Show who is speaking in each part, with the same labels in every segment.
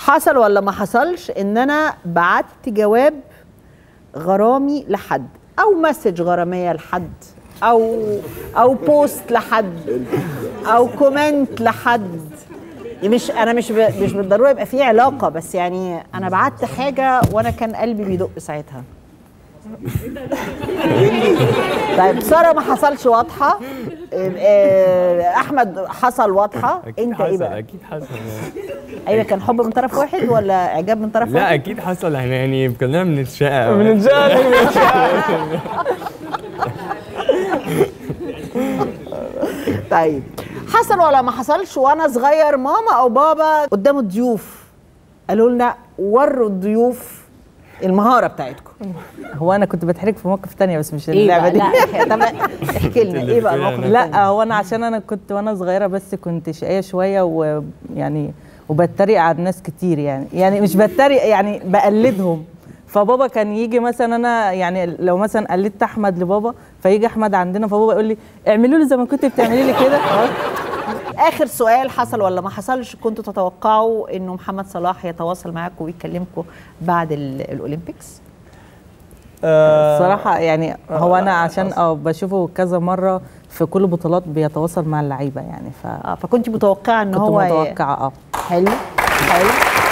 Speaker 1: حصل ولا ما حصلش ان انا بعت جواب غرامي لحد او مسج غراميه لحد او او بوست لحد او كومنت لحد مش انا مش ب... مش بالضروره يبقى في علاقه بس يعني انا بعت حاجه وانا كان قلبي بيدق ساعتها طيب ساره ما حصلش واضحه آه، احمد حصل واضحه
Speaker 2: اكيد
Speaker 1: انت ايه
Speaker 2: حصل
Speaker 1: بقى
Speaker 2: اكيد حصل يعني.
Speaker 1: ايوه كان حب من طرف واحد ولا اعجاب من طرف
Speaker 2: لا
Speaker 1: واحد
Speaker 2: اكيد حصل احنا يعني كلنا بنتشقى
Speaker 1: طيب حصل ولا ما حصلش وانا صغير ماما او بابا قدام الضيوف قالوا لنا وروا الضيوف المهاره بتاعتكم
Speaker 3: هو انا كنت بتحرك في موقف تانية بس مش
Speaker 1: ايه
Speaker 3: اللعبه
Speaker 1: بقى
Speaker 3: دي
Speaker 1: لا طب احكي لنا ايه بقى الموقف التاني؟
Speaker 3: لا هو انا عشان انا كنت وانا صغيره بس كنت شقيه شويه ويعني وبتريق على الناس كتير يعني يعني مش بتريق يعني بقلدهم فبابا كان يجي مثلا انا يعني لو مثلا قلدت احمد لبابا فيجي احمد عندنا فبابا يقول لي اعملوا لي زي ما كنت بتعملي لي كده
Speaker 1: اخر سؤال حصل ولا ما حصلش كنتوا تتوقعوا انه محمد صلاح يتواصل معاكم ويكلمكم بعد ال- الاولمبيكس
Speaker 3: الصراحه يعني هو انا عشان اه بشوفه كذا مره في كل بطولات بيتواصل مع اللعيبه يعني ف
Speaker 1: اه فكنت متوقعه ان
Speaker 3: كنت
Speaker 1: هو ي-
Speaker 3: متوقعه اه
Speaker 1: حلو حلو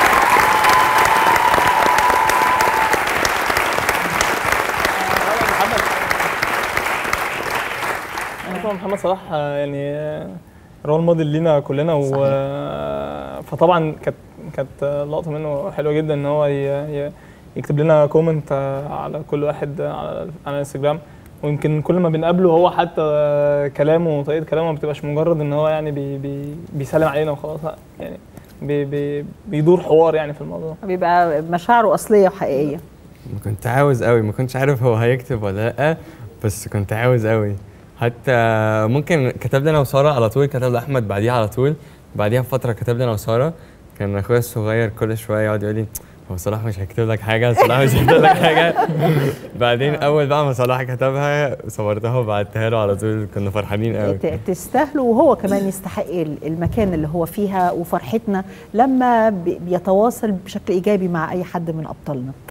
Speaker 4: طبعا محمد صلاح آه، يعني آه، رول موديل لينا كلنا و آه، فطبعا كانت كانت لقطه منه حلوه جدا ان هو ي- ي- يكتب لنا كومنت آه، على كل واحد على على الانستجرام ويمكن كل ما بنقابله هو حتى آه، كلامه وطريقه كلامه ما بتبقاش مجرد ان هو يعني بي بي بيسلم علينا وخلاص لا يعني بي بي بيدور حوار يعني في الموضوع
Speaker 1: بيبقى مشاعره اصليه وحقيقيه
Speaker 2: كنت عاوز قوي ما كنتش عارف هو هيكتب ولا لا بس كنت عاوز قوي حتى ممكن كتب لي انا وساره على طول كتب لاحمد بعديها على طول بعديها بفتره كتب لي انا وساره كان اخويا الصغير كل شويه يقعد يقول لي هو صلاح مش هيكتب لك حاجه صلاح مش هيكتب لك حاجه بعدين اول بقى ما صلاح كتبها صورتها وبعتها له على طول كنا فرحانين قوي
Speaker 1: ت- تستاهلوا وهو كمان يستحق ال- المكان اللي هو فيها وفرحتنا لما بي- بيتواصل بشكل ايجابي مع اي حد من ابطالنا